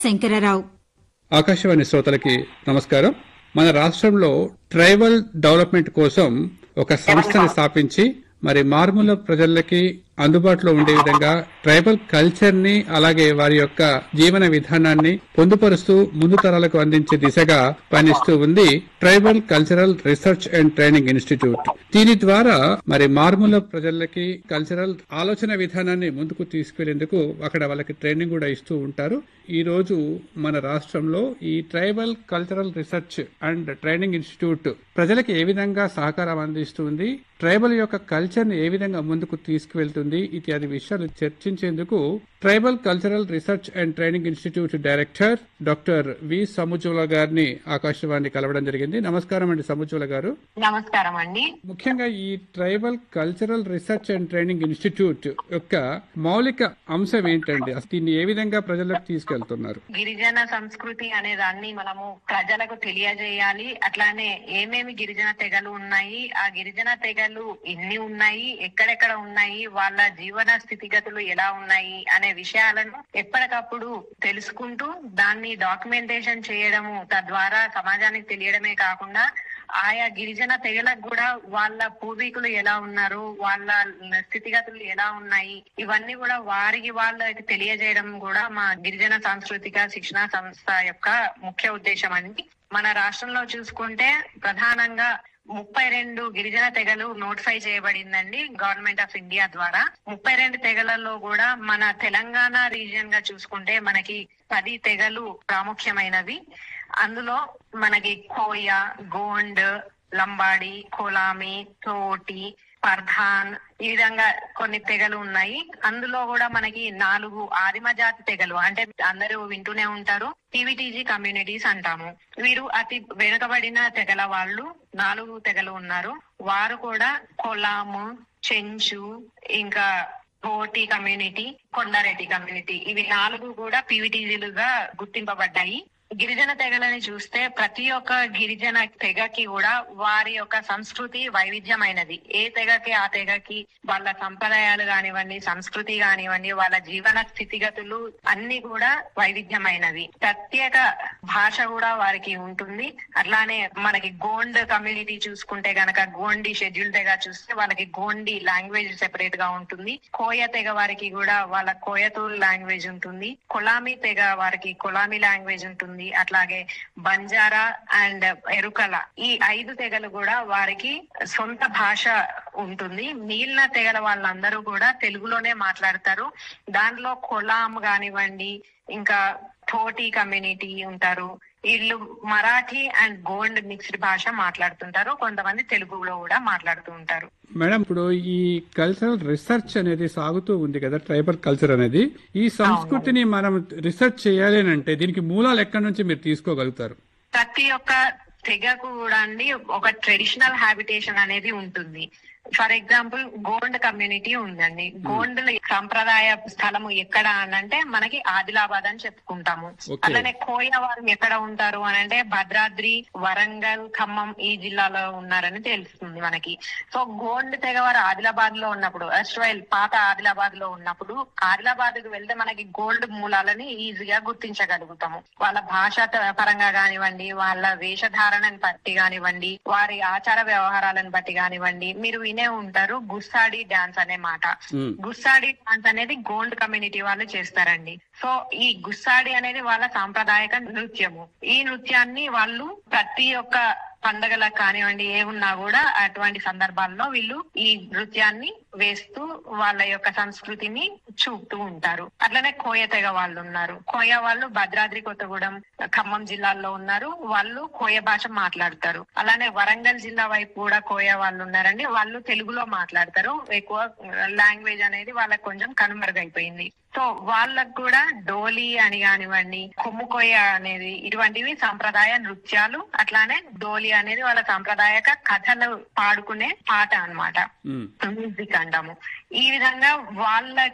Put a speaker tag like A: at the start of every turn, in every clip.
A: శంకరరావు
B: ఆకాశవాణి శ్రోతలకి నమస్కారం మన రాష్ట్రంలో ట్రైబల్ డెవలప్మెంట్ కోసం ఒక సంస్థని స్థాపించి మరి మారుమూల ప్రజలకి అందుబాటులో ఉండే విధంగా ట్రైబల్ కల్చర్ ని అలాగే వారి యొక్క జీవన విధానాన్ని పొందుపరుస్తూ ముందు తరాలకు అందించే దిశగా పనిస్తూ ఉంది tribal cultural research and training institute దీని ద్వారా మరి మారుమూల ప్రజలకి కల్చరల్ ఆలోచన విధానాన్ని ముందుకు తీసుకెళ్లేందుకు అక్కడ వాళ్ళకి ట్రైనింగ్ కూడా ఇస్తూ ఉంటారు ఈ రోజు మన రాష్ట్రంలో ఈ tribal cultural research and training institute ప్రజలకు ఏ విధంగా సహకారం అందిస్తుంది ట్రైబల్ యొక్క కల్చర్ ని ఏ విధంగా ముందుకు తీసుకువెళ్తుంది ఇత్యాది విషయాలు చర్చించేందుకు tribal cultural research and training institute director doctor V Samujjwala గారిని ఆకాశవాణి కలవడం జరిగింది నమస్కారం అండి సముజ్వల గారు
C: నమస్కారం అండి
B: ముఖ్యంగా ఈ tribal cultural research and training institute యొక్క మౌలిక అంశం ఏంటండి అసలు దీన్ని ఏ విధంగా ప్రజలకు తీసుకెళ్తున్నారు
C: గిరిజన సంస్కృతి అనే దాన్ని మనము ప్రజలకు తెలియజేయాలి అట్లానే ఏమేమి గిరిజన తెగలు ఉన్నాయి ఆ గిరిజన తెగలు ఎన్ని ఉన్నాయి ఎక్కడెక్కడ ఉన్నాయి వాళ్ళ జీవన స్థితిగతులు ఎలా ఉన్నాయి అనే విషయాలను ఎప్పటికప్పుడు తెలుసుకుంటూ దాన్ని డాక్యుమెంటేషన్ చేయడము తద్వారా సమాజానికి తెలియడమే కాకుండా ఆయా గిరిజన తెగలకు కూడా వాళ్ళ పూర్వీకులు ఎలా ఉన్నారు వాళ్ళ స్థితిగతులు ఎలా ఉన్నాయి ఇవన్నీ కూడా వారికి వాళ్ళకి తెలియజేయడం కూడా మా గిరిజన సాంస్కృతిక శిక్షణ సంస్థ యొక్క ముఖ్య ఉద్దేశం అండి మన రాష్ట్రంలో చూసుకుంటే ప్రధానంగా ముప్పై రెండు గిరిజన తెగలు నోటిఫై చేయబడిందండి గవర్నమెంట్ ఆఫ్ ఇండియా ద్వారా ముప్పై రెండు తెగలలో కూడా మన తెలంగాణ రీజియన్ గా చూసుకుంటే మనకి పది తెగలు ప్రాముఖ్యమైనవి అందులో మనకి కోయ గోండ్ లంబాడి కొలామి తోటి పర్ధాన్ ఈ విధంగా కొన్ని తెగలు ఉన్నాయి అందులో కూడా మనకి నాలుగు ఆదిమ జాతి తెగలు అంటే అందరూ వింటూనే ఉంటారు టీవీటీజీ కమ్యూనిటీస్ అంటాము వీరు అతి వెనుకబడిన తెగల వాళ్ళు నాలుగు తెగలు ఉన్నారు వారు కూడా కొలాము చెంచు ఇంకా కోటి కమ్యూనిటీ కొండారెడ్డి కమ్యూనిటీ ఇవి నాలుగు కూడా పీవీటీజీలుగా గుర్తింపబడ్డాయి గిరిజన తెగలని చూస్తే ప్రతి ఒక్క గిరిజన తెగకి కూడా వారి యొక్క సంస్కృతి వైవిధ్యమైనది ఏ తెగకి ఆ తెగకి వాళ్ళ సంప్రదాయాలు కానివ్వండి సంస్కృతి కానివ్వండి వాళ్ళ జీవన స్థితిగతులు అన్ని కూడా వైవిధ్యమైనవి ప్రత్యేక భాష కూడా వారికి ఉంటుంది అట్లానే మనకి గోండ్ కమ్యూనిటీ చూసుకుంటే గనక గోండి షెడ్యూల్ తెగ చూస్తే వాళ్ళకి గోండి లాంగ్వేజ్ సెపరేట్ గా ఉంటుంది కోయ తెగ వారికి కూడా వాళ్ళ కోయతూరు లాంగ్వేజ్ ఉంటుంది కొలామి తెగ వారికి కొలామి లాంగ్వేజ్ ఉంటుంది అట్లాగే బంజారా అండ్ ఎరుకల ఈ ఐదు తెగలు కూడా వారికి సొంత భాష ఉంటుంది మిగిలిన తెగల వాళ్ళందరూ కూడా తెలుగులోనే మాట్లాడతారు దాంట్లో కొలాం కానివ్వండి ఇంకా థోటి కమ్యూనిటీ ఉంటారు వీళ్ళు మరాఠీ అండ్ గోండ్ మిక్స్డ్ భాష మాట్లాడుతుంటారు కొంతమంది తెలుగులో కూడా మాట్లాడుతూ ఉంటారు
B: మేడం ఇప్పుడు ఈ కల్చరల్ రీసెర్చ్ అనేది సాగుతూ ఉంది కదా ట్రైబల్ కల్చర్ అనేది ఈ సంస్కృతిని మనం రీసెర్చ్ చేయాలి అని అంటే దీనికి మూలాలు ఎక్కడి నుంచి మీరు తీసుకోగలుగుతారు
C: ప్రతి ఒక్క తెగకు కూడా అండి ఒక ట్రెడిషనల్ హ్యాబిటేషన్ అనేది ఉంటుంది ఫర్ ఎగ్జాంపుల్ గోండ్ కమ్యూనిటీ ఉందండి గోండ్ సంప్రదాయ స్థలము ఎక్కడ అని అంటే మనకి ఆదిలాబాద్ అని చెప్పుకుంటాము
B: Okay.
C: అలానే కోయ వారు ఎక్కడ ఉంటారు అని అంటే భద్రాద్రి వరంగల్ ఖమ్మం ఈ జిల్లాలో ఉన్నారని తెలుస్తుంది మనకి సో గోండ్ తెగవారు ఆదిలాబాద్ లో ఉన్నప్పుడు అస్ట్రైల్ పాత ఆదిలాబాద్ లో ఉన్నప్పుడు ఆదిలాబాద్ కు వెళ్తే మనకి గోల్డ్ మూలాలని ఈజీగా గుర్తించగలుగుతాము వాళ్ళ భాష త- పరంగా కానివ్వండి వాళ్ళ వేషధారణని బట్టి కానివ్వండి వారి ఆచార వ్యవహారాలను బట్టి కానివ్వండి మీరు వినే ఉంటారు గుస్సాడి డాన్స్ అనే మాట
B: మ్మ్.
C: గుస్సాడి డాన్స్ అనేది గోండ్ కమ్యూనిటీ వాళ్ళు చేస్తారండి సో ఈ గుస్సాడి అనేది వాళ్ళ సాంప్రదాయక నృత్యము ఈ నృత్యాన్ని వాళ్ళు ప్రతి ఒక్క పండగలకు కానివ్వండి ఏమున్నా కూడా అటువంటి సందర్భాల్లో వీళ్ళు ఈ నృత్యాన్ని వేస్తూ వాళ్ళ యొక్క సంస్కృతిని చూపుతూ ఉంటారు అట్లనే కోయ తెగ వాళ్ళు ఉన్నారు కోయ వాళ్ళు భద్రాద్రి కొత్తగూడెం ఖమ్మం జిల్లాల్లో ఉన్నారు వాళ్ళు కోయ భాష మాట్లాడతారు అలానే వరంగల్ జిల్లా వైపు కూడా కోయ వాళ్ళు ఉన్నారండి వాళ్ళు తెలుగులో మాట్లాడతారు ఎక్కువ లాంగ్వేజ్ అనేది వాళ్ళకి కొంచెం కనుమరుగైపోయింది సో వాళ్ళకు కూడా డోలి అని కానివ్వండి కొమ్ముకోయ అనేది ఇటువంటివి సాంప్రదాయ నృత్యాలు అట్లానే డోలి అనేది వాళ్ళ సాంప్రదాయక కథలు పాడుకునే పాట అన్నమాట
B: మ్మ్.
C: మ్యూజిక్ అంటాము ఈ విధంగా వాళ్ళకి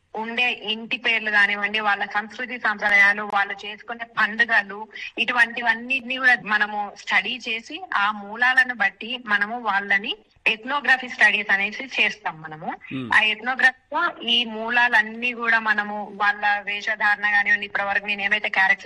C: ఉండే ఇంటి పేర్లు కానివ్వండి వాళ్ళ సంస్కృతి సంప్రదాయాలు వాళ్ళు చేసుకునే పండుగలు ఇటువంటివన్నిటిని కూడా మనము స్టడీ చేసి ఆ మూలాలను బట్టి మనము వాళ్ళని ఎథ్నోగ్రఫీ స్టడీస్ అనేసి చేస్తాం మనము
B: Hmm.
C: ఆ ఎథ్నోగ్రఫీ లో ఈ మూలాలన్నీ కూడా మనము వాళ్ళ వేషధారణ కానివ్వండి ఇప్పటి వరకు నేను ఏవైతే క్యారెక్టర్